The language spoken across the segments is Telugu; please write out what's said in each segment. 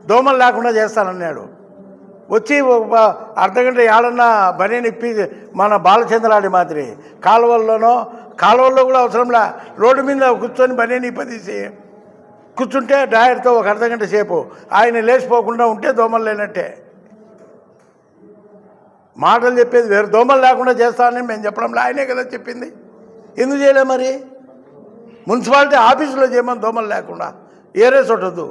దోమలు లేకుండా చేస్తానన్నాడు వచ్చి ఒక అర్ధగంట ఏడన్నా బనీని ఇప్పి మన బాలచంద్రాడి మాదిరి కాలువల్లోనో కాలువల్లో కూడా అవసరంలా రోడ్డు మీద కూర్చొని బనీని ఇప్పదీసి కూర్చుంటే డ్రాయర్తో ఒక అర్ధగంట సేపు ఆయన లేచిపోకుండా ఉంటే దోమలు లేనట్టే మాటలు చెప్పేది వేరు దోమలు లేకుండా చేస్తానని మేము చెప్పడంలో ఆయనే కదా చెప్పింది ఎందుకు చేయలే మరి మున్సిపాలిటీ ఆఫీసులో చేయమని దోమలు లేకుండా ఏరే చోటద్దు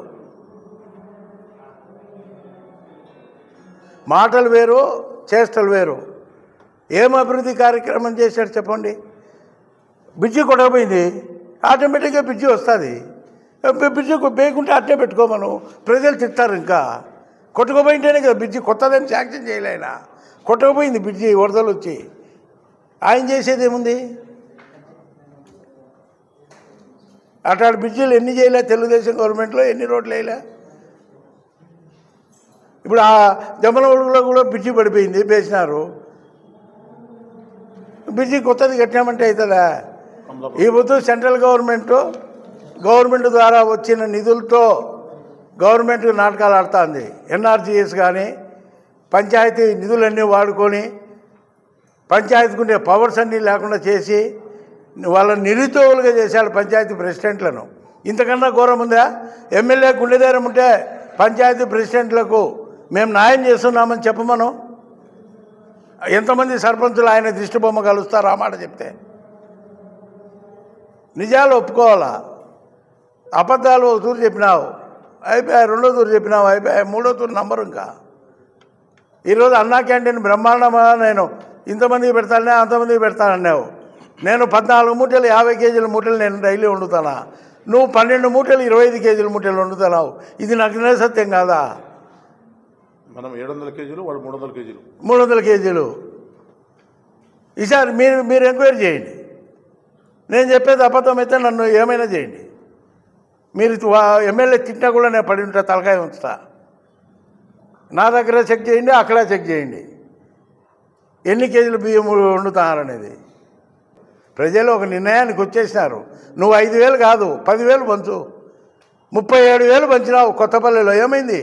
మాటలు వేరు చేష్టలు వేరు ఏం అభివృద్ధి కార్యక్రమం చేశాడు చెప్పండి బ్రిడ్జి కొట్టకపోయింది ఆటోమేటిక్గా బ్రిడ్జి వస్తుంది బ్రిడ్జి బేయకుంటే అట్టే పెట్టుకోమను ప్రజలు తిట్టారు ఇంకా కొట్టుకోపోయింటేనే కదా బ్రిడ్జి కొత్తదని శాంక్షన్ చేయలేనా కొట్టకపోయింది బ్రిడ్జి వరదలు వచ్చి ఆయన చేసేది ఏముంది అట్లాంటి బ్రిడ్జిలు ఎన్ని చేయలే తెలుగుదేశం గవర్నమెంట్లో ఎన్ని రోడ్లు వేయలే ఇప్పుడు ఆ జమ్మలమడుగులో కూడా బ్రిడ్జి పడిపోయింది వేసినారు బ్రిడ్జి కొత్తది కట్టినామంటే అవుతుందా ఈ పొద్దు సెంట్రల్ గవర్నమెంట్ గవర్నమెంట్ ద్వారా వచ్చిన నిధులతో గవర్నమెంట్ నాటకాలు ఆడుతుంది ఎన్ఆర్జీఎస్ కానీ పంచాయతీ నిధులన్నీ వాడుకొని పంచాయతీకి ఉండే పవర్స్ అన్నీ లేకుండా చేసి వాళ్ళని నిరుద్యోగులుగా చేశాడు పంచాయతీ ప్రెసిడెంట్లను ఇంతకన్నా ఘోరం ఉందా ఎమ్మెల్యే గుండెదారం ఉంటే పంచాయతీ ప్రెసిడెంట్లకు మేము న్యాయం చేస్తున్నామని చెప్పమను ఎంతమంది సర్పంచులు ఆయన దిష్టి బొమ్మ కలుస్తారు ఆ మాట చెప్తే నిజాలు ఒప్పుకోవాలా అబద్ధాలు ఒక తూరు చెప్పినావు అయిపోయాయి రెండో తూరు చెప్పినావు అయిపోయాయి మూడో తూరు నంబరు ఇంకా ఈరోజు అన్నా క్యాంటీన్ బ్రహ్మాండమా నేను ఇంతమందికి పెడతానే అంతమందికి పెడతానన్నావు నేను పద్నాలుగు మూటలు యాభై కేజీల మూటలు నేను డైలీ వండుతానా నువ్వు పన్నెండు మూటలు ఇరవై ఐదు కేజీల మూటలు వండుతున్నావు ఇది నాకు సత్యం కాదా మనం ఏడు వందల కేజీలు వాడు మూడు వందల కేజీలు మూడు వందల కేజీలు ఈసారి మీరు మీరు ఎంక్వైరీ చేయండి నేను చెప్పేది అబద్ధం అయితే నన్ను ఏమైనా చేయండి మీరు వా- ఎమ్మెల్యే తిట్టినా కూడా నేను పడి ఉంటా తలకాయ ఉంచుతా నా దగ్గర చెక్ చేయండి అక్కడ చెక్ చేయండి ఎన్ని కేజీలు బియ్యం వండుతున్నారనేది ప్రజలు ఒక నిర్ణయానికి వచ్చేసినారు నువ్వు ఐదు వేలు కాదు పదివేలు పంచు ముప్పై ఏడు వేలు పంచినావు కొత్తపల్లిలో ఏమైంది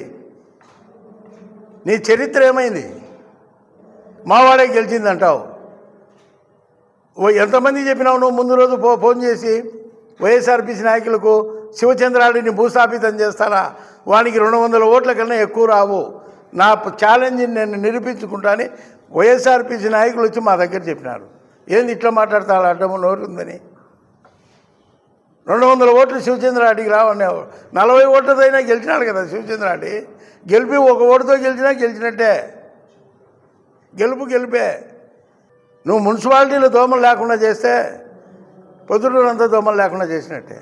నీ చరిత్ర ఏమైంది మావాడే గెలిచిందంటావు ఓ ఎంతమంది చెప్పినావు నువ్వు ముందు రోజు ఫో ఫోన్ చేసి వైఎస్ఆర్పీసీ నాయకులకు శివచంద్రాడిని భూస్థాపితం చేస్తానా వానికి రెండు వందల ఓట్ల కన్నా ఎక్కువ రావు నా ఛాలెంజ్ని నేను నిరూపించుకుంటాని వైఎస్ఆర్పీసీ నాయకులు వచ్చి మా దగ్గర చెప్పినారు ఏంది ఇట్లా మాట్లాడతాడు అడ్డము నోరు ఉందని రెండు వందల ఓట్లు శివచంద్రాడికి రావన్నావు నలభై ఓట్లతోనే గెలిచినాడు కదా శివచంద్రాడి గెలిపి ఒక ఓటుతో గెలిచినా గెలిచినట్టే గెలుపు గెలిపే నువ్వు మున్సిపాలిటీలో దోమలు లేకుండా చేస్తే పొద్దుటూరంతా దోమలు లేకుండా చేసినట్టే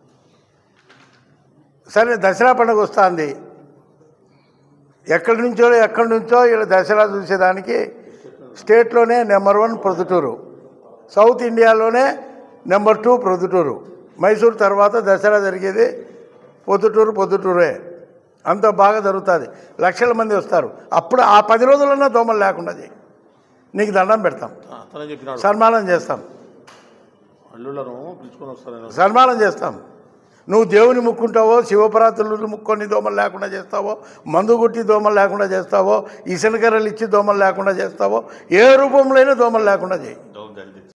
సరే దసరా పండుగ వస్తుంది ఎక్కడి నుంచో ఎక్కడి నుంచో ఇలా దసరా చూసేదానికి స్టేట్లోనే నెంబర్ వన్ ప్రొద్దుటూరు సౌత్ ఇండియాలోనే నెంబర్ టూ ప్రొద్దుటూరు మైసూరు తర్వాత దసరా జరిగేది పొద్దుటూరు పొద్దుటూరే అంత బాగా జరుగుతుంది లక్షల మంది వస్తారు అప్పుడు ఆ పది రోజులన్నా దోమలు లేకుండా చేయి నీకు దండం పెడతాం అతనే చెప్పినాడు సన్మానం చేస్తాం అల్లుళ్ళను పిలుచుకొని వస్తాను నేను సన్మానం చేస్తాం నువ్వు దేవుని ముక్కుంటావో శివపరాత్రులు ముక్కొని దోమలు లేకుండా చేస్తావో మందు కొట్టి దోమలు లేకుండా చేస్తావో ఇసనకర్రలు ఇచ్చి దోమలు లేకుండా చేస్తావో ఏ రూపంలో అయినా దోమలు లేకుండా చేయి